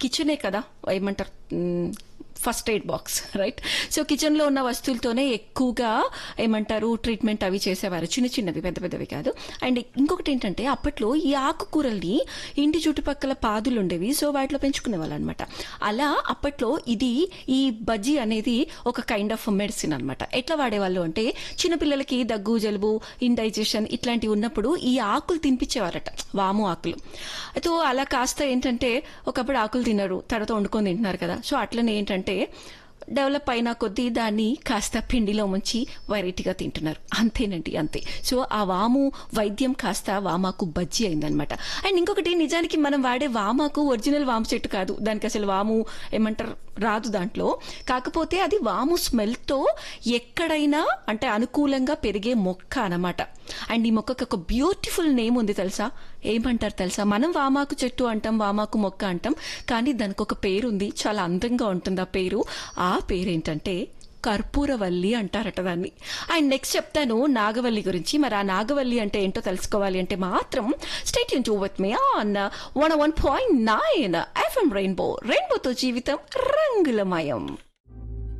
కిచెనే కదా ఏమంటారు first aid box right so kitchen లో ఉన్న వస్తువులతోనే ఎక్కువగా ఏమంటారు ట్రీట్మెంట్ అవి చేసేవారు చిన్న చిన్నవి పెద్ద పెద్దవి కాదు అండ్ ఇంకొకటి ఏంటంటే అప్పట్లో ఈ ఆకుకూరల్ని ఇంటి చుట్టుపక్కల పాదులు ఉండేవి సో వాటిలో పెంచుకునే వాళ్ళు అనమాట అలా అప్పట్లో ఇది ఈ బజ్జీ అనేది ఒక కైండ్ ఆఫ్ మెడిసిన్ అనమాట ఎట్లా వాడేవాళ్ళు అంటే చిన్నపిల్లలకి దగ్గు జలుబు ఇండైజెషన్ ఇట్లాంటివి ఉన్నప్పుడు ఈ ఆకులు తినిపించేవారట వాము ఆకులు అయితే అలా కాస్త ఏంటంటే ఒకప్పుడు ఆకులు తినరు తర్వాత వండుకొని తింటున్నారు కదా సో అట్లనే ఏంటంటే డెవలప్ అయిన కొద్దీ దాన్ని కాస్త పిండిలో ముంచి వెరైటీగా తింటున్నారు అంతేనండి అంతే సో ఆ వాము వైద్యం కాస్త వామాకు బజ్జీ అయిందనమాట అండ్ ఇంకొకటి నిజానికి మనం వాడే వామాకు ఒరిజినల్ వాము చెట్టు కాదు దానికి అసలు వాము ఏమంటారు రాదు దాంట్లో కాకపోతే అది వాము స్మెల్తో ఎక్కడైనా అంటే అనుకూలంగా పెరిగే మొక్క అన్నమాట అండ్ ఈ మొక్కకి ఒక బ్యూటిఫుల్ నేమ్ ఉంది తెలుసా ఏమంటారు తెలుసా మనం వామాకు చెట్టు అంటాం వామాకు మొక్క అంటాం కానీ దానికి ఒక పేరు ఉంది చాలా అందంగా ఉంటుంది ఆ పేరు ఆ పేరు ఏంటంటే కర్పూరవల్లి అంటారట దాన్ని అండ్ నెక్స్ట్ చెప్తాను నాగవల్లి గురించి మరి ఆ నాగవల్లి అంటే ఏంటో తెలుసుకోవాలి అంటే మాత్రం స్టేట్ టు with me on one one point nine FM Rainbow రెయిన్బోతో జీవితం రంగులమయం